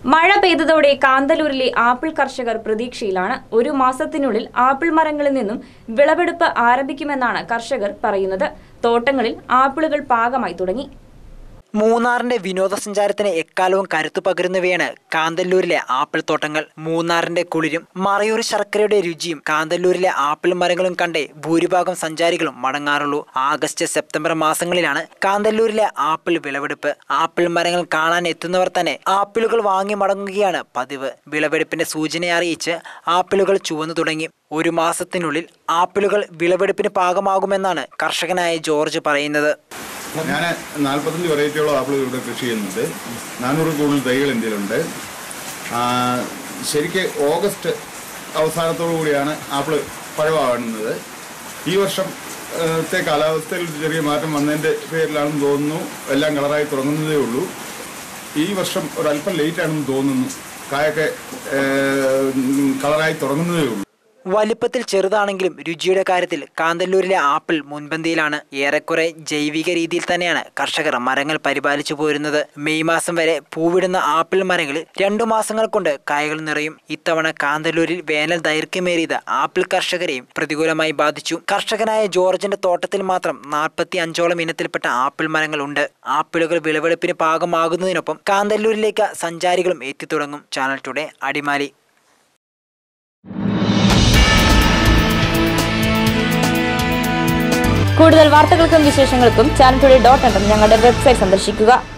മഴ പെയ്തതോടെ കാന്തല്ലൂരിലെ ആപ്പിൾ കർഷകർ പ്രതീക്ഷയിലാണ് ഒരു മാസത്തിനുള്ളിൽ ആപ്പിൾ മരങ്ങളിൽ നിന്നും വിളവെടുപ്പ് ആരംഭിക്കുമെന്നാണ് കർഷകർ പറയുന്നത് തോട്ടങ്ങളിൽ ആപ്പിളുകൾ പാകമായി തുടങ്ങി മൂന്നാറിന്റെ വിനോദസഞ്ചാരത്തിന് എക്കാലവും കരുത്തു പകരുന്നവയാണ് കാന്തല്ലൂരിലെ ആപ്പിൾ തോട്ടങ്ങൾ മൂന്നാറിന്റെ കുളിരും മറയൂർ ശർക്കരയുടെ രുചിയും കാന്തല്ലൂരിലെ ആപ്പിൾ മരങ്ങളും കണ്ടേ ഭൂരിഭാഗം സഞ്ചാരികളും മടങ്ങാറുള്ളൂ ആഗസ്റ്റ് സെപ്റ്റംബർ മാസങ്ങളിലാണ് കാന്തല്ലൂരിലെ ആപ്പിൾ വിളവെടുപ്പ് ആപ്പിൾ മരങ്ങൾ കാണാൻ എത്തുന്നവർ തന്നെ ആപ്പിളുകൾ വാങ്ങി മടങ്ങുകയാണ് പതിവ് വിളവെടുപ്പിന്റെ സൂചന അറിയിച്ച് ആപ്പിളുകൾ ചുവന്നു തുടങ്ങി ഒരു മാസത്തിനുള്ളിൽ ആപ്പിളുകൾ വിളവെടുപ്പിന് പാകമാകുമെന്നാണ് കർഷകനായ ജോർജ് പറയുന്നത് ഞാൻ നാൽപ്പത്തഞ്ച് വെറൈറ്റിയോളം ആപ്പിൾ ഇവിടെ കൃഷി ചെയ്യുന്നുണ്ട് നാനൂറ് കൂടുതൽ തൈകൾ ഇന്ത്യയിലുണ്ട് ആ, ശരിക്ക് ഓഗസ്റ്റ് അവസാനത്തോടു കൂടിയാണ് ആപ്പിൾ പഴമാകുന്നത് ഈ വർഷം ആ, ത്തെ കാലാവസ്ഥയിൽ ഒരു ചെറിയ മാറ്റം വന്നതിൻ്റെ പേരിലാണെന്ന് തോന്നുന്നു എല്ലാം കളറായി തുടങ്ങുന്നതേ ഉള്ളൂ ഈ വർഷം ഒരല്പം ലേറ്റാണെന്ന് തോന്നുന്നു കായൊക്കെ ആ, കളറായി തുടങ്ങുന്നതേ ഉള്ളൂ വലിപ്പത്തിൽ ചെറുതാണെങ്കിലും രുചിയുടെ കാര്യത്തിൽ കാന്തല്ലൂരിലെ ആപ്പിൾ മുൻപന്തിയിലാണ് ഏറെക്കുറെ ജൈവിക രീതിയിൽ തന്നെയാണ് കർഷകർ മരങ്ങൾ പരിപാലിച്ചു പോരുന്നത് മെയ് മാസം വരെ പൂവിടുന്ന ആപ്പിൾ മരങ്ങളിൽ രണ്ടു മാസങ്ങൾ കൊണ്ട് കായകൾ നിറയും ഇത്തവണ കാന്തല്ലൂരിൽ വേനൽ ദൈർഘ്യമേറിയത് ആപ്പിൾ കർഷകരെയും പ്രതികൂലമായി ബാധിച്ചു കർഷകനായ ജോർജിന്റെ തോട്ടത്തിൽ മാത്രം നാൽപ്പത്തി അഞ്ചോളം ഇനത്തിൽപ്പെട്ട ആപ്പിൾ മരങ്ങളുണ്ട് ആപ്പിളുകൾ വിളവെടുപ്പിന് പാകമാകുന്നതിനൊപ്പം കാന്തല്ലൂരിലേക്ക് സഞ്ചാരികളും എത്തിത്തുടങ്ങും ചാനൽ ടുഡേ അടിമാലി കൂടുതൽ വാർത്തകൾക്കും വിശേഷങ്ങൾക്കും ചാനൽ ടുഡേ ഡോട്ട് ഞങ്ങളുടെ വെബ്സൈറ്റ് സന്ദർശിക്കുക